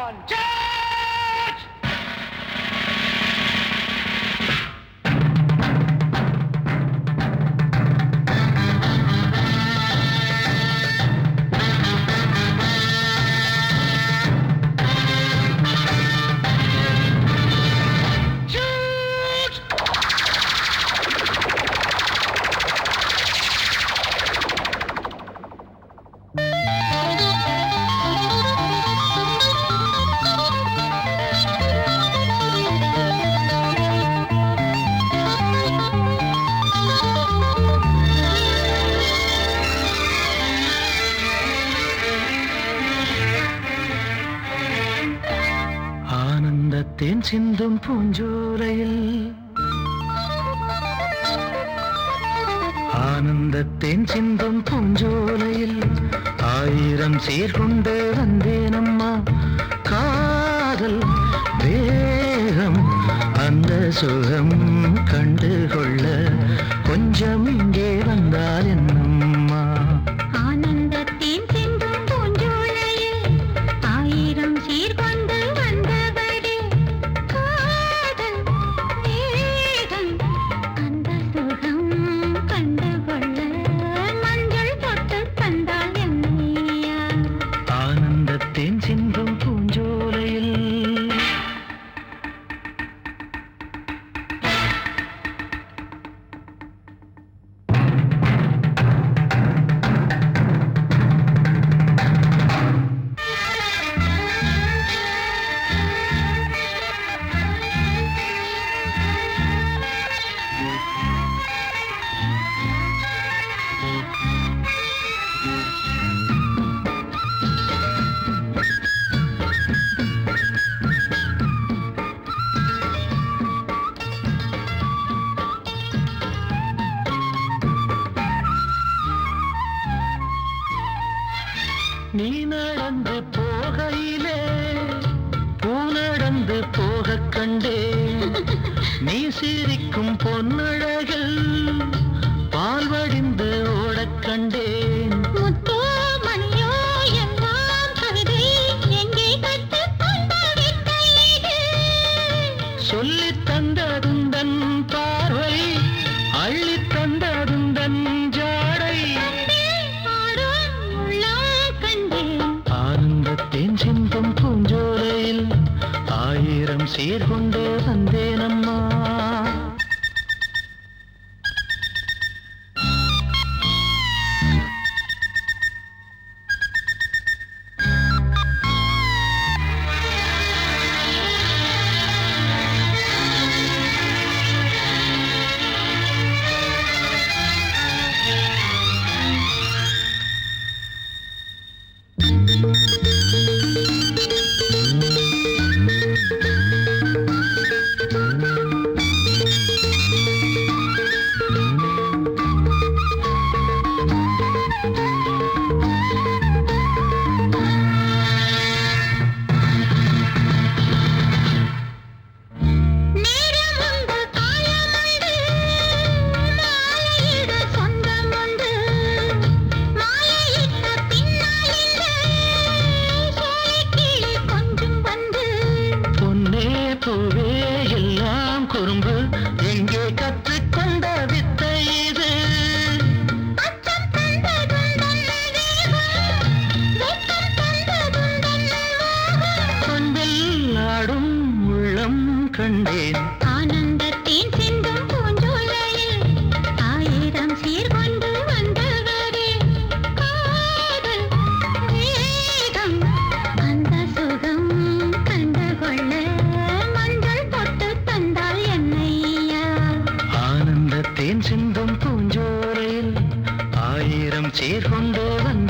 on! Charge! Shoot! ஆனந்தத்தேன் சிந்தும் பூஞ்சோலையில் ஆனந்தத்தேன் சிந்தும் பூஞ்சோலையில் ஆயிரம் சீர்கொண்டு வந்தேனம்மா காதல் வேகம் அந்த சுகம் கண்டு கொள்ள கொஞ்சம் இங்கே வந்தால் என்னம்மா ஆனந்தத்தின் சிந்தும் பூஞ்சோலையில் ஆயிரம் சீர்கொண்டு வந்தவரே காதல் வேகம் அந்த சுகம் கண்டு கொள்ள மஞ்சள் தொட்டு தந்தால் என்னையா ஆனந்தத்தேன் சிந்தும் பூஞ்சோலையில் நீ நடந்து போகையிலே பூ நடந்து போக கண்டே நீ சிரிக்கும் பொன்னழகில் பால் வடிந்து ஓடக் கண்டேன் முத்தோ மணியோ எல்லாம் கவிதை எங்கே கற்றுக்கொண்ட வித்தை இது சொல்லித் தந்ததுந்தன் பார்வை அள்ளித் தந்ததுந்தன் ஜாடை ஆடும் உள்ளம் கண்டேன் ஆனந்தத்தேன் சிந்தும் பூஞ்சோலையில் ஆயிரம் சீர்கொண்டு வந்தேனம்மா நேரமுண்டு காலமுண்டு மாலையிட சொந்தமுண்டு மாலையிட்ட பின்னால் இந்த சோலைக்கிளி கொஞ்சம் வந்து பொன்னே பூவே எல்லாம் குறும்பு எங்கே கற்றுக்கொண்ட வித்தை இது அச்சம் தந்ததுந்தன் வேகம் வெட்கம் தந்ததுந்தன் மோகம் அன்பில் ஆடும் உள்ளம் கண்டேன் ஆனந்தத்தின் சிந்தும் பூஞ்சோலையில் ஆயிரம் சீர்கொண்டு வந்தவரே காதல் வேகம் அந்த சுகம் கண்டு கொள்ள மஞ்சள் தொட்டு தந்தால் என்னையா ஆனந்தத்தேன் சிந்தும் பூஞ்சோலையில் ஆயிரம் சீர்கொண்டு வந்தேனம்மா